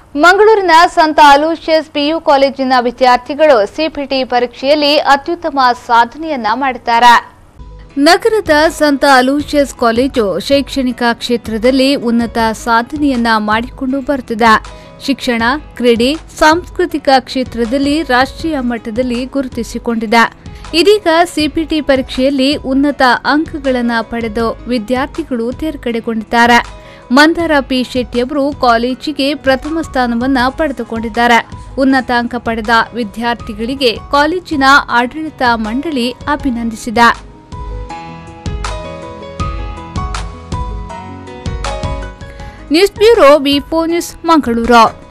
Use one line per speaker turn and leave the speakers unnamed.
ಮಂಗಳೂರಿನ ಸಂತ Aloysius PU ಕಾಲೇಜಿನ ವಿದ್ಯಾರ್ಥಿಗಳು ಸಿಪಿಟಿ ಪರೀಕ್ಷೆಯಲ್ಲಿ ಅತ್ಯುತ್ತಮ ಸಾಧನೆಯನ್ನ ಮಾಡಿದ್ದಾರೆ ನಗರದ ಸಂತ ಅಲೂಷಿಯಸ್ ಕಾಲೇಜು ಶೈಕ್ಷಣಿಕ ಕ್ಷೇತ್ರದಲ್ಲಿ ಉನ್ನತ ಸಾಧನೆಯನ್ನ ಮಾಡಿಕೊಂಡು ಬರುತ್ತಿದೆ ಶಿಕ್ಷಣ ಕ್ರೀಡೆ ಸಾಂಸ್ಕೃತಿಕ ಕ್ಷೇತ್ರದಲ್ಲಿ ರಾಷ್ಟ್ರೀಯ ಮಟ್ಟದಲ್ಲಿ ಗುರುತಿಸಿಕೊಂಡಿದೆ ಇದೀಗ ಸಿಪಿಟಿ ಪರೀಕ್ಷೆಯಲ್ಲಿ ಉನ್ನತ ಅಂಕಗಳನ್ನು ಪಡೆದು ವಿದ್ಯಾರ್ಥಿಗಳು ತೇರ್ಗಡೆಗೊಂಡಿದ್ದಾರೆ ಮಂದಾರ ಪಿ ಶೆಟ್ಟಿಯವರು ಕಾಲೇಜಿಗೆ ಪ್ರಥಮ ಸ್ಥಾನವನ್ನ ಪಡೆದುಕೊಂಡಿದ್ದಾರೆ ಉನ್ನತ ಅಂಕ ಪಡೆದ ವಿದ್ಯಾರ್ಥಿಗಳಿಗೆ ಕಾಲೇಜಿನ ಆಡಳಿತ ಮಂಡಳಿ ಅಭಿನಂದಿಸಿದೆ news bureau V news Mangaluru